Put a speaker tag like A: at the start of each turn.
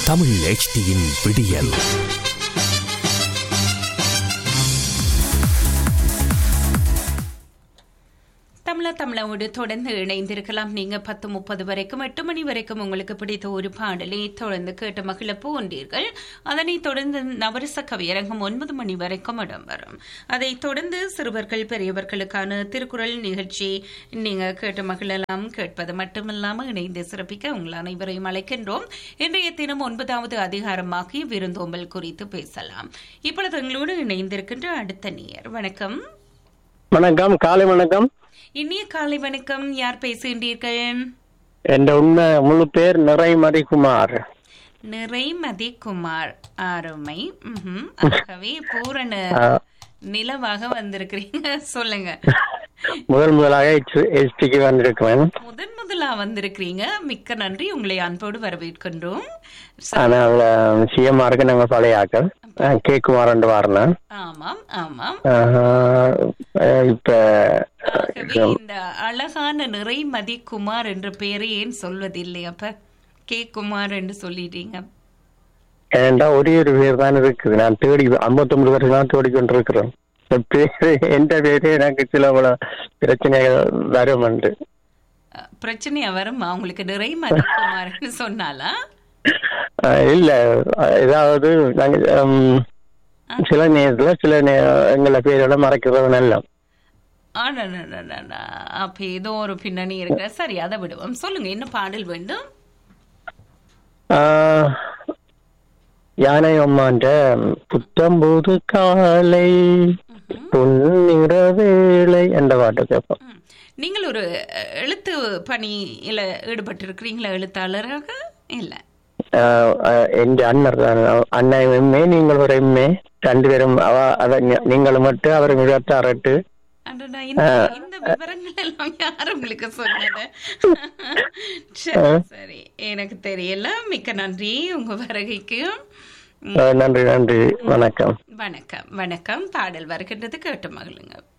A: தமிழ் HDயின் விடியல்
B: தமிழா தமிழோடு தொடர்ந்து இணைந்திருக்கலாம் நீங்க பத்து முப்பது வரைக்கும் எட்டு மணி வரைக்கும் உங்களுக்கு பிடித்த ஒரு பாடலை தொடர்ந்து கேட்டு மகிழ போன்றீர்கள் அதனைத் தொடர்ந்து நவரச கவியரங்கம் ஒன்பது மணி வரைக்கும் இடம்பெறும் அதைத் தொடர்ந்து சிறுவர்கள் பெரியவர்களுக்கான திருக்குறள் நிகழ்ச்சி நீங்க கேட்டு மகிழலாம் கேட்பது மட்டுமில்லாமல் இணைந்து சிறப்பிக்க உங்கள் அனைவரையும் அழைக்கின்றோம் இன்றைய தினம் ஒன்பதாவது அதிகாரமாகி விருந்தோம்பல் குறித்து பேசலாம் இப்பொழுது எங்களோடு இணைந்திருக்கின்ற அடுத்த நேயர் வணக்கம்
C: வணக்கம் காலை வணக்கம்
B: இனிய காலை வணக்கம் யார் பேசுகின்றீர்கள்
C: என் உண்மை முழு பேர் நிறைமதி குமார்
B: நிறைமதி குமார் அருமை ம்ஹும். ஆகவே பூரண நிலவாக வந்திருக்கிறீங்க சொல்லுங்க
C: முதல் முதலாக எஸ்டிக்கு வந்திருக்கிறேன்
B: முதன் முதலா வந்திருக்கிறீங்க மிக்க நன்றி உங்களை அன்போடு வரவேற்கின்றோம் ச-
C: ஆனால் சிஎம்ஆருக்கு நாங்கள் பழைய ஆக்கள் அஹ், கே குமார் என்று வாரினேன்
B: ஆமாம் ஆமாம்
C: இப்ப
B: ஆகவே இந்த அழகான நிறைமதி குமார் என்ற பெயரை ஏன் சொல்வதில்லை அப்ப கே குமார் என்று சொல்லிட்டீங்க
C: ஏன்டா ஒரே ஒரு பேர் தான் இருக்குது நான் தேடி ஐம்பத்தொன்பது வருஷம் தான் தேடி கொண்டிருக்கிறேன் இந்த பேரு எந்த பேரு எனக்கு சில பல பிரச்சனைகள் வரும் உண்டு
B: அஹ், பிரச்சனையா வருமா உங்களுக்கு நிறைமதி குமார்னு சொன்னாலா
C: அஹ், இல்ல அஹ், ஏதாவது நாங்க ஹம், சில நேரத்துல சில நே- எங்களை பேரோட மறைக்கிறது நல்ல
B: ஆடடடடடா. அப்ப ஏதோ ஒரு பின்னணி இருக்கிற சரி அதை விடுவோம் சொல்லுங்க என்ன பாடல் வேண்டும்
C: ஆஹ், யானை அம்மான்ற புத்தம்போது காலை பொன்னிற வேளை என்ற பாட்டு கேட்போம்
B: ம். நீங்கள் ஒரு அஹ், எழுத்து பணியில ஈடுபட்டு இருக்கிறீங்களா எழுத்தாளராக இல்ல
C: ஆஹ், ஆஹ், என் அண்ணர் தான் அண்ணன் எம்மே நீங்கள் ஒரு எம்மே ரெண்டு பேரும் அவ அத நீங்களும் மட்டும் அவர் இருபத்தாறு
B: அடடா, இந்த இந்த விவரங்கள் எல்லாம் யார் உங்களுக்கு சொன்னது சரி சரி எனக்கு தெரியல மிக்க நன்றி உங்க வருகைக்கு ம்,
C: நன்றி நன்றி வணக்கம்
B: வணக்கம் வணக்கம் பாடல் வருகின்றது கேட்டு மகிழுங்க